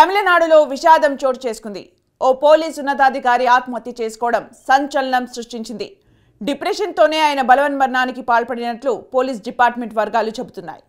తమిళనాడులో విషాదం చోటు చేసుకుంది ఓ పోలీస్ ఉన్నతాధికారి ఆత్మహత్య చేసుకోవడం సంచలనం సృష్టించింది డిప్రెషన్తోనే ఆయన బలవన్మరణానికి పాల్పడినట్లు పోలీస్ డిపార్ట్మెంట్ వర్గాలు చెబుతున్నాయి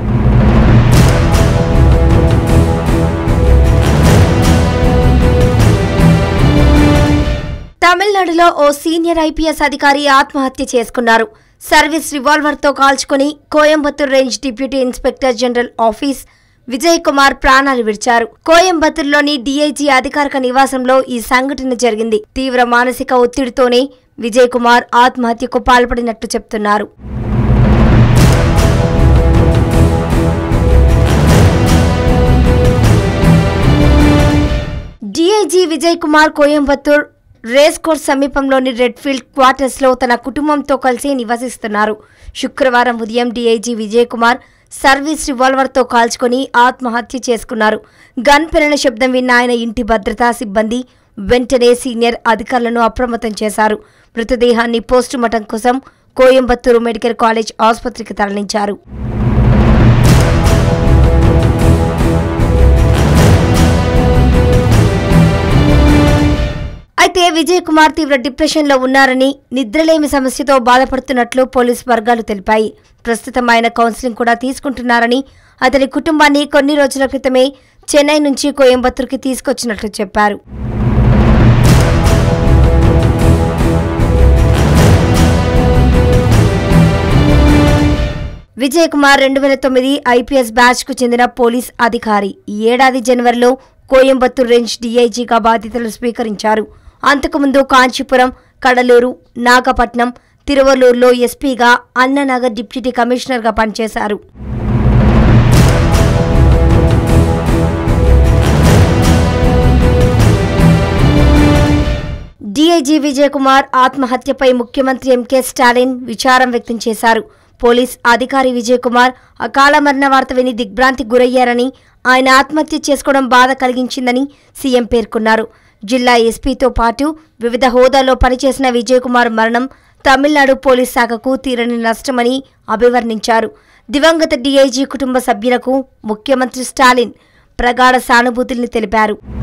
తమిళనాడులో ఓ సీనియర్ ఐపీఎస్ అధికారి ఆత్మహత్య చేసుకున్నారు సర్వీస్ రివాల్వర్తో కాల్చుకుని Coimbatore range deputy inspector general office Vijay Kumar ప్రాణాలు విడిచారు కోయంబత్తూర్లోని డీఐజీ అధికారిక నివాసంలో ఈ సంఘటన జరిగింది తీవ్ర మానసిక ఒత్తిడితోనే విజయ్ కుమార్ ఆత్మహత్యకు పాల్పడినట్టు చెప్తున్నారు DIG Vijay Kumar Coimbatore race course సమీపంలోని రెడ్ఫీల్డ్ క్వార్టర్స్ లో తన కుటుంబంతో కలిసి నివసిస్తున్నారు శుక్రవారం ఉదయం డీఐజీ విజయ్ కుమార్ సర్వీస్ రివాల్వర్తో కాల్చుకొని ఆత్మహత్య చేసుకున్నారు గన్ పెరణ శబ్దం విన్న ఆయన ఇంటి భద్రతా సిబ్బంది వెంటనే సీనియర్ అధికారులను అప్రమత్తం చేశారు మృతదేహాన్ని పోస్టుమార్టం కోసం కోయంబత్తూరు మెడికల్ కాలేజ్ ఆసుపత్రికి తరలించారు అయితే విజయ్ కుమార్ తీవ్ర డిప్రెషన్ లో ఉన్నారని నిద్రలేమి సమస్యతో బాధపడుతున్నట్లు పోలీసు వర్గాలు తెలిపాయి ప్రస్తుతం ఆయన కౌన్సిలింగ్ కూడా తీసుకుంటున్నారని అతని కుటుంబాన్ని కొన్ని రోజుల క్రితమే చెన్నై నుంచి కోయంబత్తూరుకి తీసుకొచ్చినట్లు చెప్పారు విజయ్ కుమార్ రెండు వేల తొమ్మిది ఐపీఎస్ బ్యాచ్ కు చెందిన పోలీస్ అధికారి ఈ ఏడాది జనవరిలో కోయంబత్తూర్ రేంజ్ డీఐజీగా బాధ్యతలు స్వీకరించారు అంతకుముందు కాంచీపురం కడలూరు నాగపట్నం తిరువల్లూరులో ఎస్పీగా అన్ననగర్ డిప్యూటీ కమిషనర్గా పనిచేశారు డీఐజీ విజయ్ కుమార్ ఆత్మహత్యపై ముఖ్యమంత్రి ఎంకే స్టాలిన్ విచారం వ్యక్తం చేశారు పోలీస్ అధికారి విజయ్ కుమార్ అకాల మరణ వార్త విని దిగ్భ్రాంతి గురయ్యారని ఆయన ఆత్మహత్య చేసుకోవడం బాధ కలిగించిందని సీఎం పేర్కొన్నారు జిల్లా ఎస్పీతో పాటు వివిధ హోదాల్లో పనిచేసిన విజయ్ కుమార్ మరణం తమిళనాడు పోలీస్ శాఖకు తీరని నష్టమని అభివర్ణించారు దివంగత డీఐజీ కుటుంబ సభ్యులకు ముఖ్యమంత్రి స్టాలిన్ ప్రగాఢ సానుభూతుల్ని తెలిపారు